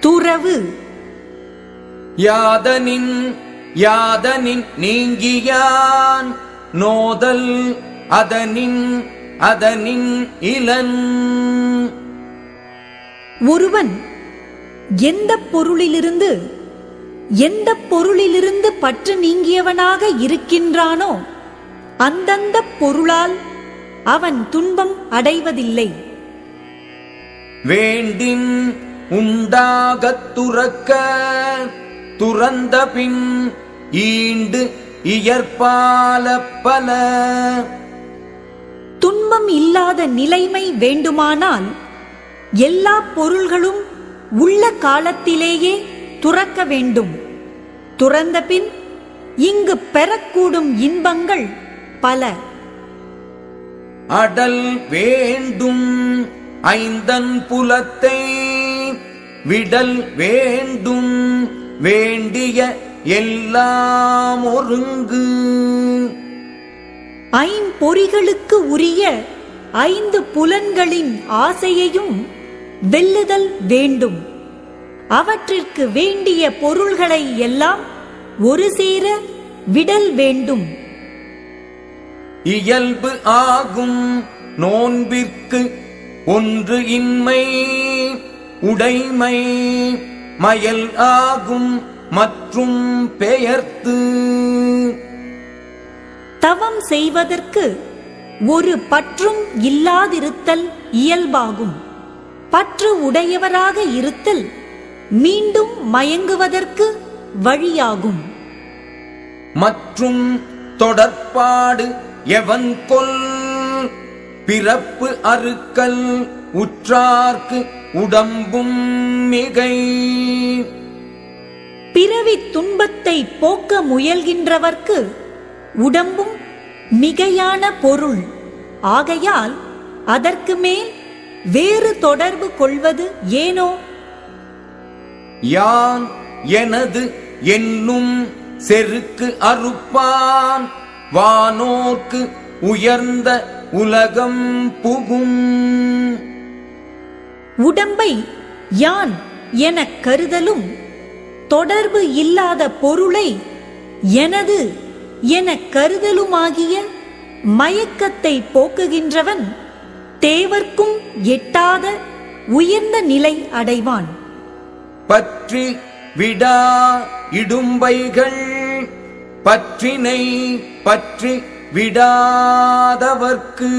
துறவு யாதனின் யாதனின் நீங்கியான் நோதல் அதனின் அதனின் இளன் ஒருவன் எந்த பொருளிலிருந்து எந்த பொருளிலிருந்து பற்று நீங்கியவனாக இருக்கின்றானோ அந்தந்த பொருளால் அவன் துன்பம் அடைவதில்லை வேண்டின் உண்டாகத் துறக்க துறந்த பின் ஈண்டு இயற்பால பல துன்பம் இல்லாத நிலைமை வேண்டுமானால் எல்லா பொருள்களும் உள்ள காலத்திலேயே துறக்க வேண்டும் துறந்த பின் இங்கு பெறக்கூடும் இன்பங்கள் பல அடல் வேண்டும் ஐந்தன் புலத்தை விடல் வேண்டும் வேண்டிய எல்லாம் ஒருங்கு ஐம்பொறிகளுக்கு உரிய ஐந்து புலன்களின் ஆசையையும் வெல்லுதல் வேண்டும் அவற்றிற்கு வேண்டிய பொருள்களை எல்லாம் ஒரு சேர விடல் வேண்டும் இயல்பு ஆகும் நோன்பிற்கு ஒன்று இன்மை உடைமை மயல் ஆகும் மற்றும் பெயர்த்து தவம் செய்வதற்கு ஒரு பற்றும் இல்லாதிருத்தல் இயல்பாகும் பற்று உடையவராக இருத்தல் மீண்டும் மயங்குவதற்கு வழியாகும் மற்றும் தொடர்பாடு எவன் கொல் பிறப்பு அறுக்கல் உற்றார்க்கு உடம்பும் மிகை பிறவித் துன்பத்தை போக்க முயல்கின்றவர்க்கு உடம்பும் மிகையான பொருள் ஆகையால் அதற்கு மேல் வேறு தொடர்பு கொள்வது ஏனோ யான் எனது என்னும் செருக்கு அறுப்பான் வானோர்க்கு உயர்ந்த உலகம் புகும் உடம்பை யான் எனக் கருதலும் தொடர்பு இல்லாத பொருளை எனது எனக் கருதலுமாகிய மயக்கத்தை போக்குகின்றவன் தேவர்க்கும் எட்டாத உயர்ந்த நிலை அடைவான் பற்றி விடா இடும்பைகள் பற்றினை பற்றி விடாதவர்க்கு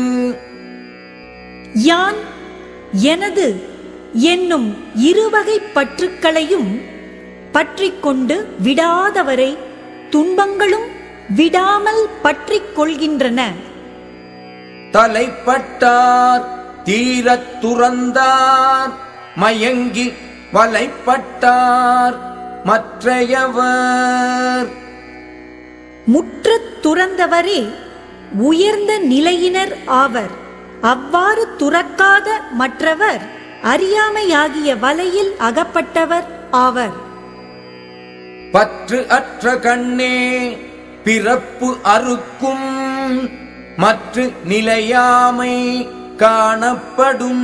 யான் எனது என்னும் இருவகை பற்றுக்களையும் பற்றிக் கொண்டு விடாதவரை துன்பங்களும் விடாமல் பற்றிக் கொள்கின்றன தலைப்பட்டார் தீரத் துறந்தார் மயங்கி வலைப்பட்டார் மற்றையவர் முற்றத் துறந்தவரே உயர்ந்த நிலையினர் ஆவர் அவ்வாறு துறக்காத மற்றவர் அறியாமையாகிய வலையில் அகப்பட்டவர் ஆவர் பற்று அற்ற கண்ணே பிறப்பு அறுக்கும் மற்ற நிலையாமை காணப்படும்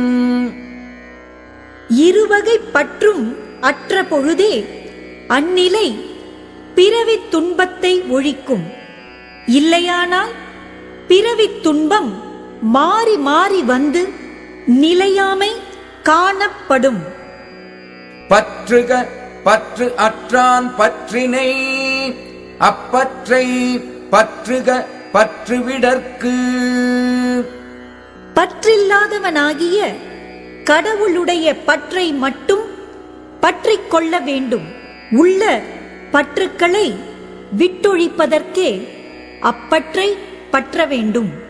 இருவகை பற்றும் அற்ற பொழுதே அந்நிலை பிறவித் துன்பத்தை ஒழிக்கும் இல்லையானால் பிறவித் துன்பம் மாறி மாறி வந்து நிலையாமை காணப்படும் பற்றுக பற்று அற்றான் பற்றினை அப்பற்றை பற்றுக பற்றுவிடற்கு பற்றில்லாதவனாகிய கடவுளுடைய பற்றை மட்டும் பற்றிக் கொள்ள வேண்டும் உள்ள பற்றுக்களை விட்டொழிப்பதற்கே அப்பற்றை பற்ற வேண்டும்